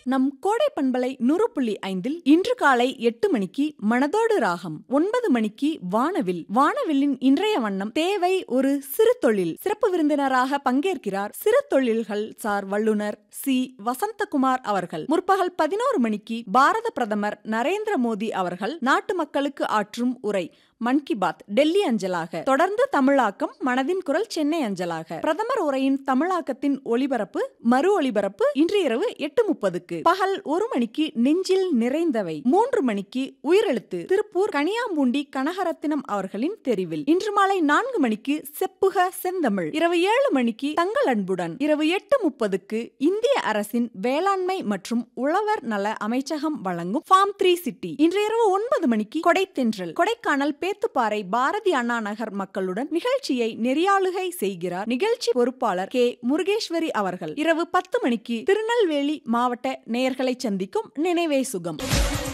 நம் கோடை பண்பலை நூறு புள்ளி ஐந்தில் இன்று காலை எட்டு மணிக்கு மனதோடு ராகம் ஒன்பது மணிக்கு வானவில் வானவில்லின் இன்றைய வண்ணம் தேவை ஒரு சிறு தொழில் சிறப்பு விருந்தினராக பங்கேற்கிறார் சிறு தொழில்கள் சார் வல்லுனர் சி வசந்தகுமார் அவர்கள் முற்பகல் பதினோரு மணிக்கு பாரத பிரதமர் நரேந்திர மோடி அவர்கள் நாட்டு மக்களுக்கு ஆற்றும் உரை மன் கி பாத் டெல்லி அஞ்சலாக தொடர்ந்து தமிழாக்கம் மனதின் குரல் சென்னை அஞ்சலாக பிரதமர் உரையின் தமிழாக்கத்தின் ஒளிபரப்பு மறு ஒளிபரப்பு இன்று இரவு எட்டு முப்பதுக்கு பகல் ஒரு மணிக்கு நெஞ்சில் நிறைந்தவை மூன்று மணிக்கு உயிரெழுத்து திருப்பூர் கனியாம்பூண்டி கனகரத்தினம் அவர்களின் தெரிவில் இன்று மாலை நான்கு மணிக்கு செப்புக செந்தமிழ் இரவு ஏழு மணிக்கு தங்கள் அன்புடன் இரவு எட்டு முப்பதுக்கு இந்திய அரசின் வேளாண்மை மற்றும் உழவர் நல அமைச்சகம் வழங்கும் ஃபார்ம் த்ரீ சிட்டி இன்று இரவு ஒன்பது மணிக்கு கொடைத்தென்றல் கொடைக்கானல் பேத்துப்பாறை பாரதி அண்ணா நகர் மக்களுடன் நிகழ்ச்சியை நெறியாளுகை செய்கிறார் நிகழ்ச்சி பொறுப்பாளர் கே முருகேஸ்வரி அவர்கள் இரவு பத்து மணிக்கு திருநெல்வேலி மாவட்ட நேயர்களை சந்திக்கும் நினைவே சுகம்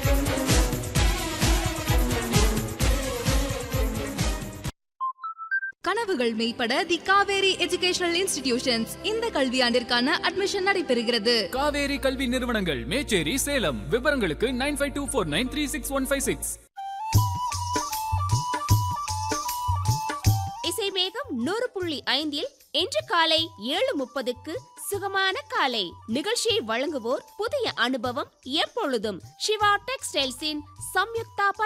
கனவுகள் மெய்ப்பட தி காவேரி எஜுகேஷனல் இன்ஸ்டிடியூஷன்ஸ் இந்த கல்வியாண்டிற்கான அட்மிஷன் நடைபெறுகிறது காவேரி கல்வி நிறுவனங்கள் மேச்சேரி சேலம் விவரங்களுக்கு nine five two four nine three six one five six இசை மேகம் நூறு புள்ளி ஐந்தில் இன்று காலை ஏழு முப்பதுக்கு சுகமான காலை நிகழ்ச்சியை வழங்குவோர் புதிய அனுபவம் எப்பொழுதும் சிவா டெக்ஸ்டைல்ஸின் சம்யுக்தா